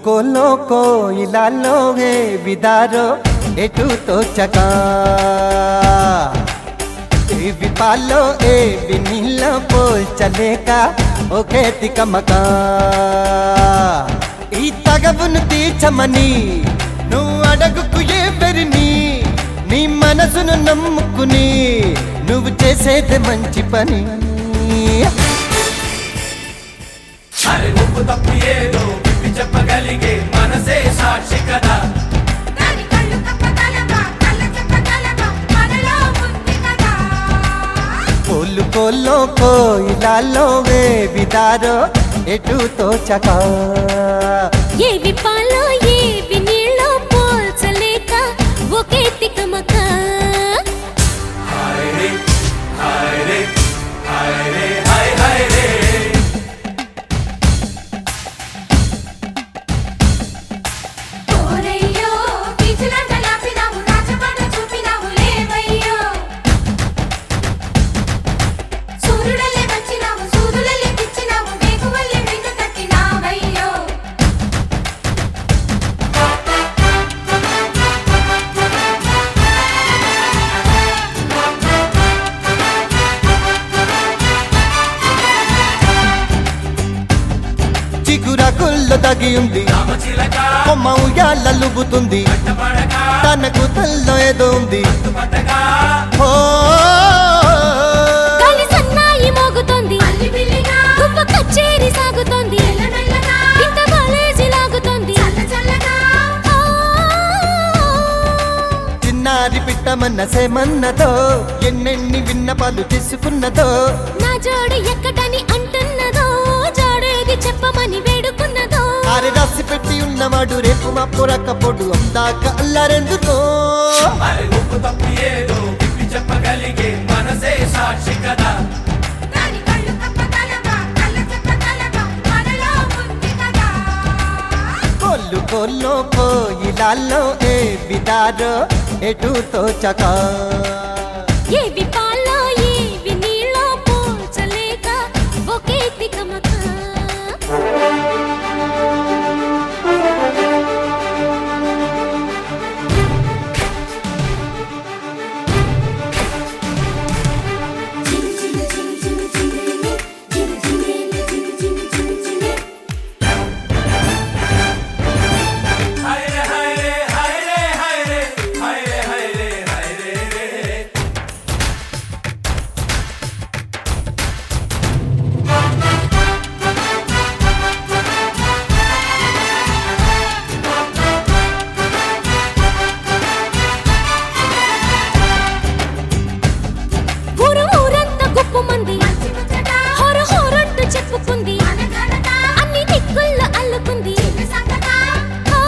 కోలో ఇలాలో హే విదారో ఎటు తోచక ఏ విపాలో ఏ వినీల పోల్చలేక ఒకే తికమక ఈ తగవును తీర్చమని నువ్వు అడగుకు ఏ పెరిని నీ మనసును నమ్ముకుని నువ్వు చేసేది మంచి పని అరే ఉప్పు తప్పు ఏదో విప్పి చెప్పగలిగే మనసే సాక్షి కదా దాని కళ్ళు కప్పగలవా కళ్ళ చెప్పగలవా మనలో ఉంది కదా కోలు కోలో కోయిలాలో వే విదారో ఎటు తోచక ఏవి పాలో ఏవి నీళ్ళో పోల్చలేక ఒకే తికమక హాయ్ రే హాయ్ రే హాయ్ రే హాయ్ హాయ్ రే ఓరయ్యో బీచులంట లాపినావు రాజబాట చూపినావు లేవయ్యో సూర్యుడల్లే వచ్చినావు సూదులల్లే పిచ్చినావు వేకువల్లే వెన్ను తట్టినావయ్యో చిగురాకుల్లో తగి ఉంది రామచిలక కొమ్మ ఉయ్యాలలుబుతుంది పడక తనకు తల్లో ఏదో ఉంది పట్టగా ఓ గాలి సన్నాయి మోగుతోంది అల్లి బిల్లిగా గువ్వ కచేరి సాగుతోంది మెల్లమెల్లగా ఇంత కాలేజీ లాగుతోంది చల్ల చల్లగా ఆ, చిన్నారి పిట్టమన్న సేమన్నదో ఎన్నెన్ని విన్నపాలు చేసుకున్నదో నా జోడు ఎక్కడని అంటున్నదో జోడేది చెప్పమని వేడుకున్నదో ఆరి రాసి పెట్టి ఉన్నవాడు రేపు మా పొరక పొడు అందాక అల్లారెందుకో అరే ఉప్పు తప్పు ఏదో విప్పి చెప్పగలిగే మనసే సాక్షి కదా దాని కళ్ళు కప్పగలవా కళ్ళ చెప్పగలవా మనలో ఉంది కదా కొల్లు కొల్లో కోయిలాల్లో ఏ విదారో ఎటు తోచక ఏవి పాలో ఏవి నీళ్ళో పోల్చలేక ఒకే తికమక హాయ్ రే హాయ్ రే హాయ్ రే హాయ్ రే హాయ్ రే హాయ్ రే హాయ్ రే రే ఊరు ఊరంతా గుప్పు మంది మంచి ముచ్చట హొర హొరంటూ చెప్పుకుంది అనగనగా అన్ని దిక్కుల్లో అల్లుకుంది సంగత ఆ,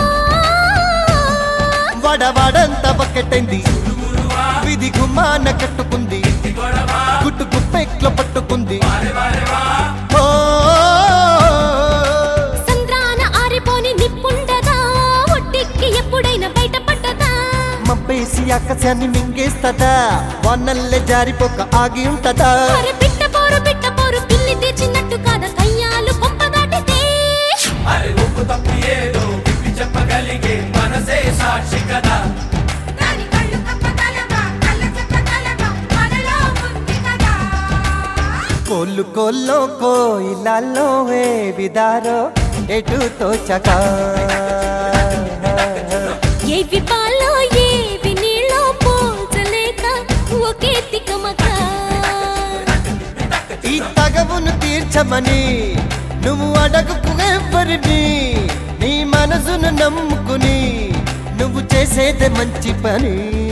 వడవడంత బకెట్టైంది విధి గుమ్మాన కట్టుకుంది గుట్టు గుప్పెట్లో పట్టుకుంది ఓ సంద్రాన ఆరిపోని నిప్పుండదా ఒట్టికి ఎప్పుడైనా బయటపడ్డదా మబ్బేసి ఆకాశాన్ని మింగేస్తదా వన్నల్లే జారిపోక ఆగి ఉంటదా అరే పిట్ట పోరు పిట్ట పోరు పిల్లి తెచ్చినట్టు కాదా కయ్యాలు కొంప దాటితే అరే ఉప్పు తప్పు ఏదో విప్పి చెప్పగలిగే మనసే సాక్షి కదా దాని కళ్ళు కప్పగలవా కళ్ళ చెప్పగలవా మనలో ఉంది కదా కోళ్ళు కోల్లో కోయిలాల్లో ఏ విదారో ఎటు తోచక ఏవి పాలో ఏవి నీళ్ళో పోల్చలేక ఒకే తికమక ఈ తగవును తీర్చమని నువ్వు అడగకు ఎవ్వరిని నీ మనసును నమ్ముకుని నువ్వు చేసేదే మంచి పని